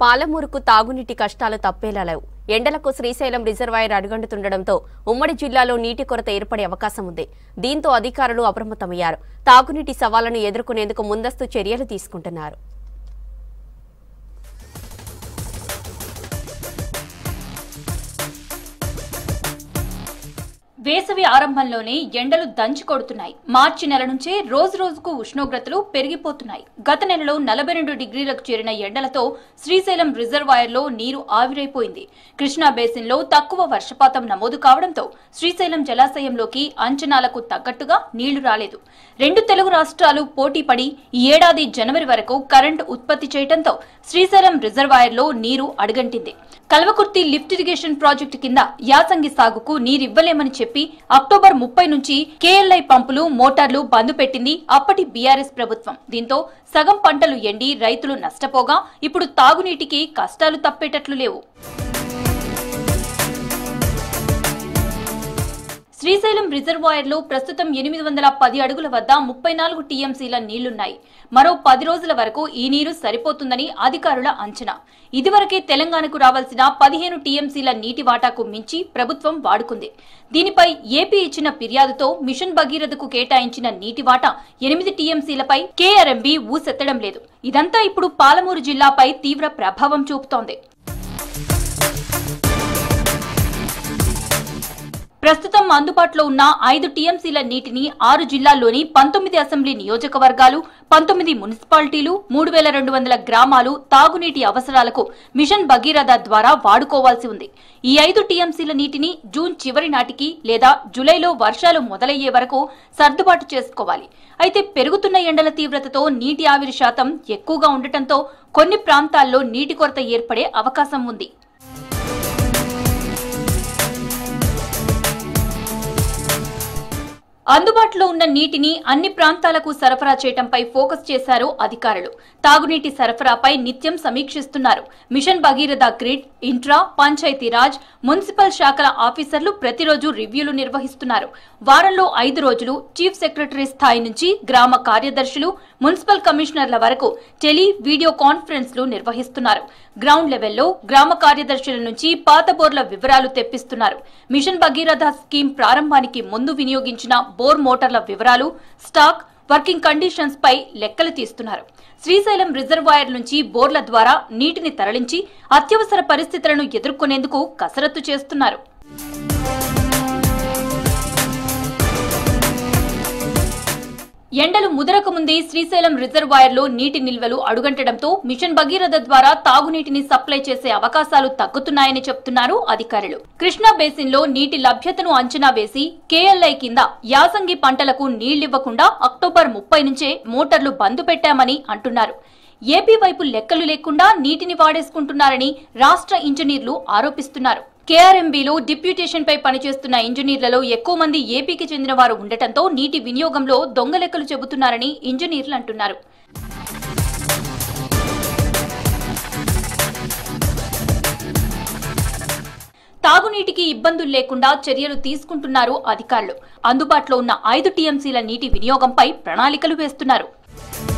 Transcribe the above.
పాలమూరుకు తాగునీటి కష్టాలు తప్పేలా లేవు ఎండలకు శ్రీశైలం రిజర్వాయర్ అడుగంటుతుండటంతో ఉమ్మడి జిల్లాలో నీటి కొరత ఏర్పడే అవకాశం ఉంది దీంతో అధికారులు అప్రమత్తమయ్యారు తాగునీటి సవాళ్లను ఎదుర్కొనేందుకు ముందస్తు చర్యలు తీసుకుంటున్నారు వేసవి ఆరంభంలోనే ఎండలు దంచి కొడుతున్నాయి మార్చి నెల నుంచే రోజు రోజుకు ఉష్ణోగ్రతలు పెరిగిపోతున్నాయి గత నెలలో నలభై రెండు డిగ్రీలకు చేరిన ఎండలతో శ్రీశైలం రిజర్వాయర్లో నీరు ఆవిరైపోయింది కృష్ణా బేసిన్లో తక్కువ వర్షపాతం నమోదు కావడంతో శ్రీశైలం జలాశయంలోకి అంచనాలకు తగ్గట్టుగా నీళ్లు రాలేదు రెండు తెలుగు రాష్ట్రాలు పోటీ పడి ఈ ఏడాది జనవరి వరకు కరెంటు ఉత్పత్తి చేయడంతో శ్రీశైలం రిజర్వాయర్లో నీరు అడుగంటింది కల్వకుర్తి లిఫ్ట్ ఇరిగేషన్ ప్రాజెక్టు కింద యాసంగి సాగుకు నీరివ్వలేమని చెప్పి అక్టోబర్ ముప్పై నుంచి కేఎల్ఐ పంపులు మోటార్లు బంద్ పెట్టింది అప్పటి బీఆర్ఎస్ ప్రభుత్వం దీంతో సగం పంటలు ఎండి రైతులు నష్టపోగా ఇప్పుడు తాగునీటికి కష్టాలు తప్పేటట్లు లేవు శ్రీశైలం రిజర్వాయర్లో ప్రస్తుతం ఎనిమిది వందల పది అడుగుల వద్ద ముప్పై నాలుగు టీఎంసీల నీళ్లున్నాయి మరో పది రోజుల వరకు ఈ నీరు సరిపోతుందని అధికారుల అంచనా ఇదివరకే తెలంగాణకు రావాల్సిన పదిహేను టీఎంసీల నీటి వాటాకు మించి ప్రభుత్వం వాడుకుంది దీనిపై ఏపీ ఇచ్చిన ఫిర్యాదుతో మిషన్ భగీరథకు కేటాయించిన నీటి వాటా ఎనిమిది టీఎంసీలపై కేఆర్ఎంబీ ఊసెత్తడం లేదు ఇదంతా ఇప్పుడు పాలమూరు జిల్లాపై తీవ్ర ప్రభావం చూపుతోంది ప్రస్తుతం అందుబాటులో ఉన్న ఐదు టీఎంసీల నీటిని ఆరు జిల్లాల్లోని పంతొమ్మిది అసెంబ్లీ నియోజకవర్గాలు పంతొమ్మిది మున్సిపాలిటీలు మూడు వేల రెండు వందల గ్రామాలు తాగునీటి అవసరాలకు మిషన్ భగీరథ ద్వారా వాడుకోవాల్సి ఉంది ఈ ఐదు టీఎంసీల నీటిని జూన్ చివరి నాటికి లేదా జూలైలో వర్షాలు మొదలయ్యే వరకు సర్దుబాటు చేసుకోవాలి అయితే పెరుగుతున్న ఎండల తీవ్రతతో నీటి ఆవిరి శాతం ఎక్కువగా ఉండటంతో కొన్ని ప్రాంతాల్లో నీటి కొరత ఏర్పడే అవకాశం ఉంది అందుబాటులో ఉన్న నీటిని అన్ని ప్రాంతాలకు సరఫరా చేయడంపై ఫోకస్ చేశారు అధికారులు తాగునీటి సరఫరాపై నిత్యం సమీక్షిస్తున్నారు mission Bhagiratha grid intra Panchayati Raj municipal శాఖల ఆఫీసర్లు ప్రతిరోజు రివ్యూలు నిర్వహిస్తున్నారు వారంలో ఐదు రోజులు చీఫ్ సెక్రటరీ స్థాయి నుంచి గ్రామ కార్యదర్శులు మున్సిపల్ కమిషనర్ల వరకు టెలి వీడియో కాన్ఫరెన్స్లు నిర్వహిస్తున్నారు గ్రౌండ్ లెవెల్లో గ్రామ కార్యదర్శుల నుంచి పాత బోర్ల వివరాలు తెప్పిస్తున్నారు మిషన్ భగీరథ స్కీమ్ ప్రారంభానికి ముందు వినియోగించిన బోర్ మోటార్ల వివరాలు స్టాక్ వర్కింగ్ కండిషన్స్ పై లెక్కలు తీస్తున్నారు శ్రీశైలం రిజర్వాయర్ నుంచి బోర్ల ద్వారా నీటిని తరలించి అత్యవసర పరిస్థితులను ఎదుర్కొనేందుకు కసరత్తు చేస్తున్నారు ఎండలు ముదరక ముందే శ్రీశైలం రిజర్వాయర్లో నీటి నిల్వలు అడుగంటడంతో మిషన్ భగీరథ ద్వారా తాగునీటిని సప్లై చేసే అవకాశాలు తగ్గుతున్నాయని చెప్తున్నారు అధికారులు కృష్ణా బేసిన్లో నీటి లభ్యతను అంచనా వేసి కేఎల్ఐ కింద యాసంగి పంటలకు నీళ్లివ్వకుండా అక్టోబర్ ముప్పై నుంచే మోటార్లు బంద్ పెట్టామని అంటున్నారు ఏపీ వైపు లెక్కలు లేకుండా నీటిని వాడేసుకుంటున్నారని రాష్ట్ర ఇంజనీర్లు ఆరోపిస్తున్నారు కేఆర్ఎంబీలో డిప్యూటేషన్ పై పనిచేస్తున్న ఇంజనీర్లలో ఎక్కువ మంది ఏపీకి చెందిన వారు ఉండటంతో నీటి వినియోగంలో దొంగ లెక్కలు చెబుతున్నారని ఇంజనీర్లు అంటున్నారు తాగునీటికి ఇబ్బందులు లేకుండా చర్యలు తీసుకుంటున్నారు అధికారులు అందుబాటులో ఉన్న ఐదు టీఎంసీల నీటి వినియోగంపై ప్రణాళికలు వేస్తున్నారు